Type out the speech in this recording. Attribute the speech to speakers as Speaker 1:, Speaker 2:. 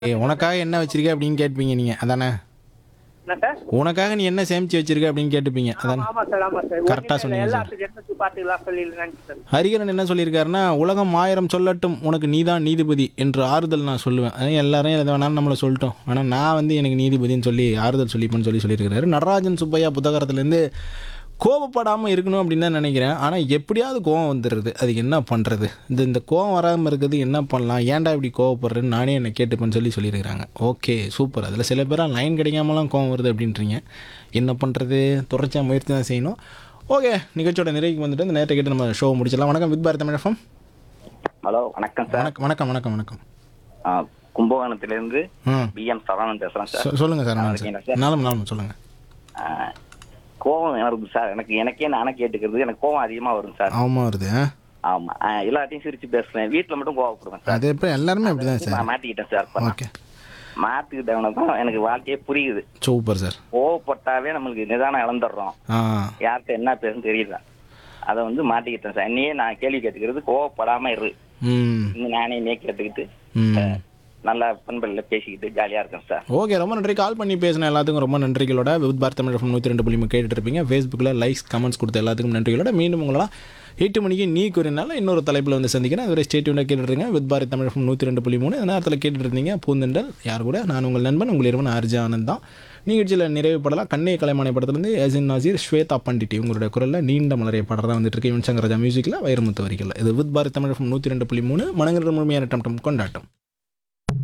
Speaker 1: ஏ உனக்காக என்ன வச்சிருக்க அப்படின்னு கேட்பீங்க நீங்கள் அதானே
Speaker 2: என்ன சார்
Speaker 1: உனக்காக நீ என்ன சேமிச்சு வச்சிருக்க அப்படின்னு கேட்டுப்பீங்க அதானே
Speaker 2: ஆமா சார் ஆமா சார்
Speaker 1: Correct ஆ
Speaker 2: ஒண்ணுமே
Speaker 1: சொன்னீங்க
Speaker 2: இல்ல,
Speaker 1: சார்.
Speaker 2: எல்லாத்துக்கும் எடுத்து பாத்துக்கலாம் சொல்லிடுறேன் சார்
Speaker 1: ஹரிகரன் என்ன சொல்லியிருக்காருன்னா உலகம் ஆயிரம் சொல்லட்டும் உனக்கு நீதான் நீதிபதி என்று ஆறுதல் நான் சொல்லுவேன் அதான் எல்லாரும் எதை வேணாலும் நம்மளை சொல்லிட்டோம் ஆனால் நான் வந்து எனக்கு நீதிபதின்னு சொல்லி ஆறுதல் சொல்லிப்பேன்னு சொல்லி சொல்லியிருக்கிறாரு நடராஜன் சுப்பையா புத்தகத்துலேருந்து கோபப்படாமல் இருக்கணும் அப்படின்னு தான் நினைக்கிறேன் ஆனால் எப்படியாவது கோவம் வந்துடுது அதுக்கு என்ன பண்ணுறது இந்த இந்த கோவம் வராமல் இருக்கிறது என்ன பண்ணலாம் ஏன்டா இப்படி கோவப்படுறேன்னு நானே என்னை கேட்டுப்பேன்னு சொல்லி சொல்லியிருக்கிறாங்க ஓகே சூப்பர் அதில் சில பேராக லைன் கிடைக்காமலாம் கோவம் வருது அப்படின்றீங்க என்ன பண்ணுறது தொடர்ச்சியாக முயற்சி தான் செய்யணும் ஓகே நிகழ்ச்சியோட நிறைவுக்கு வந்துட்டு இந்த நேரத்தை கேட்டு நம்ம ஷோ முடிச்சிடலாம் வணக்கம் வித் பாரத் தமிழகம்
Speaker 3: ஹலோ வணக்கம் சார்
Speaker 1: வணக்கம் வணக்கம் வணக்கம் வணக்கம்
Speaker 3: ஆ, கும்பகோணத்திலிருந்து
Speaker 1: ம்
Speaker 3: பி எம் சரவணன் பேசுறேன் சார்
Speaker 1: சொ- சொல்லுங்க சார் நான்
Speaker 3: இருக்கீங்களா
Speaker 1: சார் நாலும் நாலும் சொல்லுங்க
Speaker 3: ஆ, கோவம் வருது சார் எனக்கு எனக்கே நானே கேட்டுக்கிறது எனக்கு கோவம் அதிகமா வரும் சார்
Speaker 1: ஆமாம் வருது ஆ?
Speaker 3: ஆமா ஆ, எல்லாத்தையும் சிரிச்சு பேசுறேன் வீட்டுல மட்டும் கோவப்படுவேன் சார்
Speaker 1: அது இப்போ எல்லாருமே அப்படி தான் சார்
Speaker 3: நான் மாட்டிக்கிட்டேன் சார் இப்ப நான்.
Speaker 1: ஓகே
Speaker 3: மாத்திக்கிட்டவன தான் எனக்கு வாழ்க்கையே புரியுது
Speaker 1: சூப்பர் சார்
Speaker 3: கோவப்பட்டாவே நம்மளுக்கு நிதானம் இழந்துடுறோம்
Speaker 1: ஆ
Speaker 3: யார்கிட்ட என்ன பேசுன்னு தெரியல அதை வந்து மாட்டிக்கிட்டேன் சார் என்னையே நான் கேள்வி கேட்டுக்கிறது கோவப்படாம இரு
Speaker 1: ம்
Speaker 3: இன்னும் நானே என்னையே கேட்டுக்கிட்டு
Speaker 1: ம்
Speaker 3: நல்லா பண்புல பேசிக்கிட்டு ஜாலியா இருக்கேன் சார்
Speaker 1: ஓகே ரொம்ப நன்றி கால் பண்ணி பேசின எல்லாத்துக்கும் ரொம்ப நன்றிகளோட வித் பாரத் தமிழ் எஃப்எம் நூற்றி ரெண்டு புள்ளி கேட்டுட்டு இருப்பீங்க ஃபேஸ்புக்கில் லைக்ஸ் கமெண்ட்ஸ் கொடுத்த எல்லாத்துக்கும் நன்றிகளோட மீண்டும் உங்களெல்லாம் எட்டு மணிக்கு நீ கூறினால இன்னொரு தலைப்பில் வந்து சந்திக்கிறேன் அதுவரை ஸ்டேட்யூண்டாக கேட்டுருங்க வித் பாரத் தமிழ் எஃப்எம் நூற்றி ரெண்டு புள்ளி மூணு இந்த நேரத்தில் கேட்டுட்டு இருந்தீங்க பூந்தெண்டல் யார் கூட நான் உங்கள் நண்பன் உங்கள் இருவன் ஆர்ஜி ஆனந்த் தான் நிகழ்ச்சியில் நிறைவுப்படலாம் கண்ணே கலைமானை படத்துலேருந்து எசின் நாசீர் ஸ்வேதா பண்டிட்டி உங்களுடைய குரலில் நீண்ட மலரைய பாடல் தான் வந்துட்டு இருக்கு யுவன் சங்கர் ராஜா மியூசிக்கில் வைரமுத்து வரிகள் இது வித் பாரத் தமிழ் எஃப்எம் நூற்றி ரெண்டு புள்ளி மூணு மனங்கிற முழுமையான டம் டம் கொண்டாட்டம்